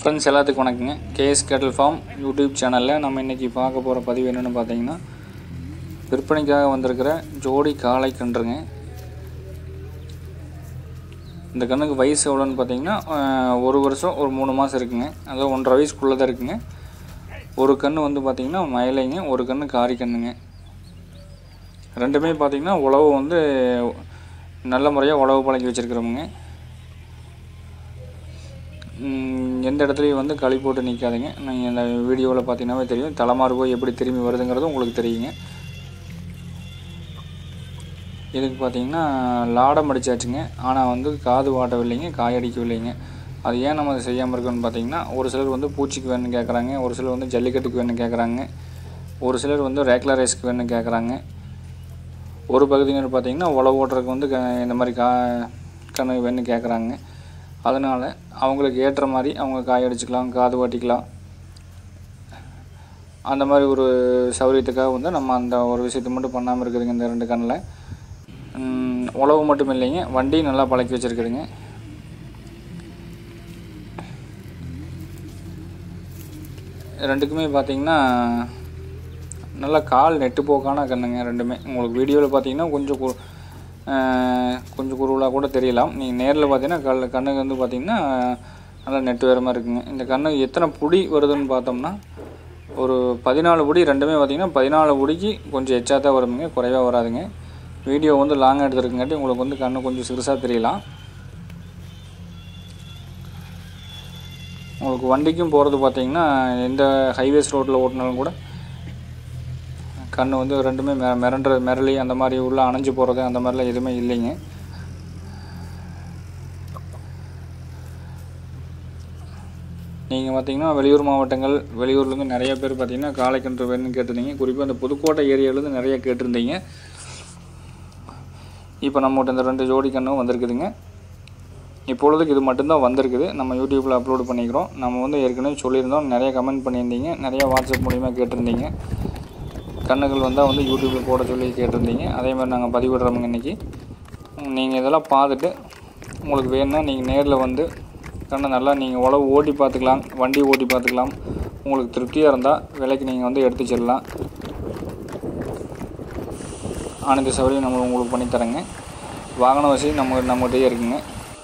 friends எல்லாத்துக்கும் வணக்கங்க KS கேட்டல் ஃபார்ம் யூடியூப் சேனலில் நம்ம இன்றைக்கி பார்க்க போகிற பதிவு என்னென்னு பார்த்தீங்கன்னா விற்பனைக்காக வந்திருக்கிற ஜோடி காளை கன்றுங்க இந்த கண்ணுக்கு வயசு எவ்வளோன்னு பார்த்தீங்கன்னா ஆஹ், ஒரு வருஷம் ஒரு மூணு மாதம் இருக்குங்க அதாவது ஒன்றரை வயசுக்குள்ளே தான் இருக்குங்க ஒரு கன்று வந்து பார்த்திங்கன்னா மயிலைங்க ஒரு கன்று காரி கண்ணுங்க ரெண்டுமே பார்த்திங்கன்னா உழவு வந்து நல்ல முறையாக உழவு பழக்கி வச்சுருக்கிறோமுங்க ம், எந்த இடத்துலையும் வந்து களி போட்டு நிற்காதுங்க நீங்கள் இந்த வீடியோவில் பார்த்தீங்கன்னாவே தெரியும் தலைமாறு போய் எப்படி திரும்பி வருதுங்கிறது உங்களுக்கு தெரியுங்க இதுக்கு பார்த்தீங்கன்னா லாடம் அடிச்சாச்சுங்க ஆனால் வந்து காது வாட்டவில்லைங்க காயடிக்கவில்லைங்க அது ஏன் நம்ம அதை செய்யாமல் இருக்கோம்னு பார்த்தீங்கன்னா ஒரு சிலர் வந்து பூச்சிக்கு வேணும்னு கேட்குறாங்க ஒரு சிலர் வந்து ஜல்லிக்கட்டுக்கு வேணும்னு கேட்குறாங்க ஒரு சிலர் வந்து ரேக்லா ரேஸ்க்கு வேணும்னு கேட்குறாங்க ஒரு பகுதியினர் பார்த்தீங்கன்னா உழவு ஓட்டுறதுக்கு வந்து க- இந்த மாதிரி கா கணக்கு வேணும்னு கேட்குறாங்க அதனால் அவங்களுக்கு ஏற்ற மாதிரி அவங்க காய அடிச்சுக்கலாம் காது வாட்டிக்கலாம் அந்த மாதிரி ஒரு சௌகரியத்துக்காக வந்து நம்ம அந்த ஒரு விஷயத்தை மட்டும் பண்ணாமல் இருக்குதுங்க இந்த ரெண்டு கண்ணில் ம், உழவு மட்டும் இல்லைங்க வண்டியும் நல்லா பழக்கி வச்சுருக்குதுங்க ரெண்டுக்குமே பார்த்தீங்கன்னா நல்லா கால் நெட்டு போக்கான கண்ணுங்க ரெண்டுமே உங்களுக்கு வீடியோவில் பார்த்தீங்கன்னா கொஞ்சம் கு ஆஹ், கொஞ்சம் குருவலாக கூட தெரியலாம் நீங்கள் நேரில் பார்த்தீங்கன்னா கல் கண்ணுக்கு வந்து பார்த்தீங்கன்னா நல்லா நெட்டு வேறு மாதிரி இருக்குங்க இந்த கண்ணு எத்தனை புடி வருதுன்னு பார்த்தோம்னா ஒரு பதினாலு புடி ரெண்டுமே பார்த்தீங்கன்னா பதினாலு புடிக்கு கொஞ்சம் எச்சா தான் வருங்க குறைவாக வராதுங்க வீடியோ வந்து லாங்காக எடுத்துருக்கங்காட்டி உங்களுக்கு வந்து கண்ணு கொஞ்சம் சிறுசாக தெரியலாம் உங்களுக்கு வண்டிக்கும் போகிறது பார்த்தீங்கன்னா எந்த ஹைவேஸ் ரோட்டில் ஓட்டினாலும் கூட கண் வந்து ரெண்டுமே மிர மிரண்டுற மிரளி அந்த மாதிரி உள்ள அணைஞ்சு போகிறது அந்த மாதிரிலாம் எதுவுமே இல்லைங்க நீங்கள் பார்த்தீங்கன்னா வெளியூர் மாவட்டங்கள் வெளியூர்லேருந்து நிறைய பேர் பார்த்தீங்கன்னா காளைக்கன்று வேணும்னு கேட்டிருந்தீங்க குறிப்பாக அந்த புதுக்கோட்டை ஏரியாவிலேருந்து நிறைய கேட்டிருந்தீங்க இப்போ நம்மகிட்ட இந்த ரெண்டு ஜோடி கண்ணும் வந்திருக்குதுங்க இப்பொழுதுக்கு இது மட்டும்தான் வந்திருக்குது நம்ம யூடியூப்பில் அப்லோட் பண்ணிக்கிறோம் நம்ம வந்து ஏற்கனவே சொல்லியிருந்தோம் நிறைய கமெண்ட் பண்ணியிருந்தீங்க நிறைய வாட்ஸ்அப் மூலிமா கேட்டிருந்தீங்க கண்ணுகள் வந்தால் வந்து யூடியூப்பில் போட சொல்லி கேட்டிருந்தீங்க அதே மாதிரி நாங்கள் பதிவிடுறோமுங்க இன்றைக்கி நீங்கள் இதெல்லாம் பார்த்துட்டு உங்களுக்கு வேணும்னா நீங்கள் நேரில் வந்து கண்ணை நல்லா நீங்கள் உழவு ஓட்டி பார்த்துக்கலாம் வண்டி ஓட்டி பார்த்துக்கலாம் உங்களுக்கு திருப்தியாக இருந்தால் விலைக்கு நீங்கள் வந்து எடுத்து செல்லலாம் அனைத்து சௌகரியம் நம்ம உங்களுக்கு பண்ணித்தரேங்க வாகன வசதி நம்ம நம்மகிட்டயே இருக்குங்க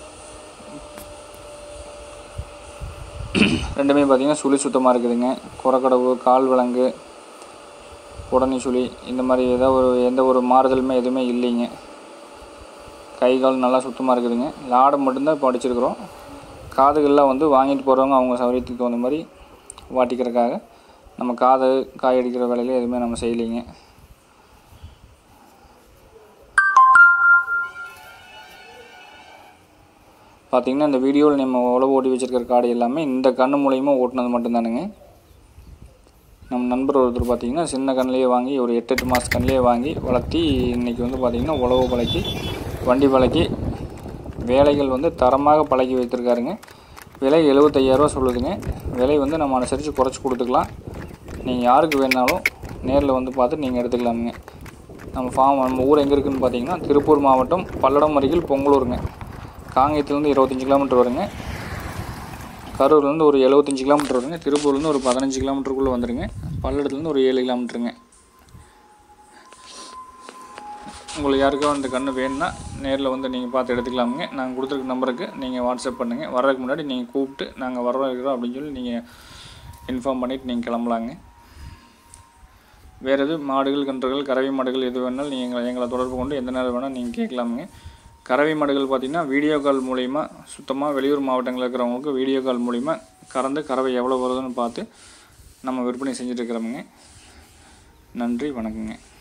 ரெண்டுமே பார்த்தீங்கன்னா சுழி சுத்தமாக இருக்குதுங்க குறக்கடவு கால் விலங்கு உடனே சுழி இந்த மாதிரி ஏதோ ஒரு எந்த ஒரு மாறுதலுமே எதுவுமே இல்லைங்க கை கால் நல்லா சுத்தமாக இருக்குதுங்க லாடம் மட்டும்தான் இப்போ அடிச்சிருக்கிறோம் காதுகள்லாம் வந்து வாங்கிட்டு போகிறவங்க அவங்க சௌகரியத்துக்கு தகுந்த மாதிரி வாட்டிக்கிறதுக்காக நம்ம காது காய் அடிக்கிற வேலையில எதுவுமே நம்ம செய்யலைங்க பார்த்தீங்கன்னா இந்த வீடியோவில் நம்ம உழவு ஓட்டி வச்சிருக்கிற காடு எல்லாமே இந்த கண்ணு மூலியமா ஓட்டுனது மட்டும்தானுங்க நம்ம நண்பர் ஒருத்தர் பார்த்தீங்கன்னா சின்ன கண்ணிலேயே வாங்கி ஒரு எட்டு எட்டு மாத கண்ணிலேயே வாங்கி வளர்த்தி இன்றைக்கி வந்து பார்த்திங்கன்னா உழவு பழக்கி வண்டி பழக்கி வேலைகள் வந்து தரமாக பழக்கி வைத்திருக்காருங்க விலை எழுபத்தையாயிரரூவா சொல்லுதுங்க விலை வந்து நம்ம அனுசரித்து குறைச்சி கொடுத்துக்கலாம் நீங்கள் யாருக்கு வேணாலும் நேரில் வந்து பார்த்து நீங்கள் எடுத்துக்கலாமுங்க நம்ம ஃபார்ம் நம்ம ஊர் எங்கே இருக்குதுன்னு பார்த்தீங்கன்னா திருப்பூர் மாவட்டம் பல்லடம் அருகில் பொங்கலூருங்க காங்கேயத்துலேருந்து இருபத்தஞ்சி கிலோமீட்டர் வருங்க கரூர்லேருந்து ஒரு எழுபத்தஞ்சி கிலோமீட்டர் வருங்க திருப்பூர்லேருந்து ஒரு பதினஞ்சு கிலோமீட்டருக்குள்ளே வந்துடுங்க பல்லடத்துலேருந்து ஒரு ஏழு கிலோமீட்டருங்க உங்களுக்கு யாருக்கோ அந்த கன்று வேணும்னா நேரில் வந்து நீங்கள் பார்த்து எடுத்துக்கலாமுங்க நாங்கள் கொடுத்துருக்க நம்பருக்கு நீங்கள் வாட்ஸ்அப் பண்ணுங்கள் வர்றதுக்கு முன்னாடி நீங்கள் கூப்பிட்டு நாங்கள் வர்றோம் இருக்கிறோம் அப்படின்னு சொல்லி நீங்கள் இன்ஃபார்ம் பண்ணிவிட்டு நீங்கள் கிளம்பலாங்க வேறு எது மாடுகள் கன்றுகள் கறவை மாடுகள் எது வேணாலும் நீங்கள் எங்களை எங்களை தொடர்பு கொண்டு எந்த நேரம் வேணால் நீங்கள் கேட்கலாமுங்க கறவை மாடுகள் பார்த்திங்கன்னா வீடியோ கால் மூலிமா சுத்தமாக வெளியூர் மாவட்டங்களில் இருக்கிறவங்களுக்கு வீடியோ கால் மூலிமா கறந்து கறவை எவ்வளோ வருதுன்னு பார்த்து நம்ம விற்பனை செஞ்சுட்டு இருக்கிறோமுங்க நன்றி வணக்கங்க